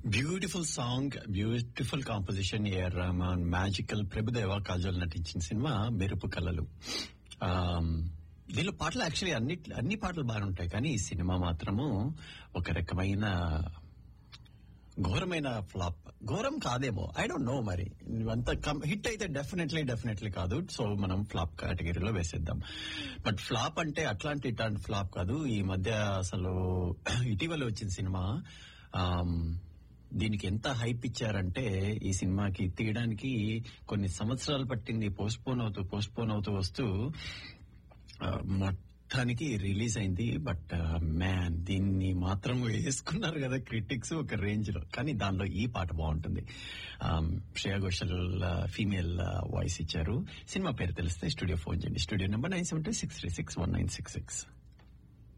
beautiful song beautiful composition A R Rahman magical Prabhudeva Kajal నటించిన సినిమా మెరుపు కళలు ఆమ్, దీనిలో పాటలు యాక్చువల్లీ అన్ని అన్ని పాటలు బాగానే ఉంటాయి కానీ ఈ సినిమా మాత్రము ఒక రకమైన ఘోరమైన ఫ్లాప్ ఘోరం కాదేమో ఐ డోంట్ నో మరి అంత హిట్ అయితే డెఫినెట్లీ డెఫినెట్లీ కాదు సో మనం ఫ్లాప్ కేటగిరీలో వేసేద్దాం బట్ ఫ్లాప్ అంటే అట్లాంటి ఇట్లాంటి ఫ్లాప్ కాదు ఈ మధ్య అసలు ఇటీవల వచ్చిన సినిమా ఆమ్, దీనికి ఎంత హైప్ ఇచ్చారంటే ఈ సినిమాకి తీయడానికి కొన్ని సంవత్సరాలు పట్టింది పోస్ట్పోన్ అవుతూ పోస్ట్పోన్ అవుతూ వస్తూ ఆ, మొత్తానికి రిలీజ్ అయింది బట్ మ్యాన్ దీన్ని మాత్రం వేసుకున్నారు కదా క్రిటిక్స్ ఒక రేంజ్ లో కానీ దానిలో ఈ పాట బాగుంటుంది um, Shreya Ghoshal female voice ఇచ్చారు సినిమా పేరు తెలిస్తే స్టూడియో ఫోన్ చేయండి studio number nine seven two six three six one nine six six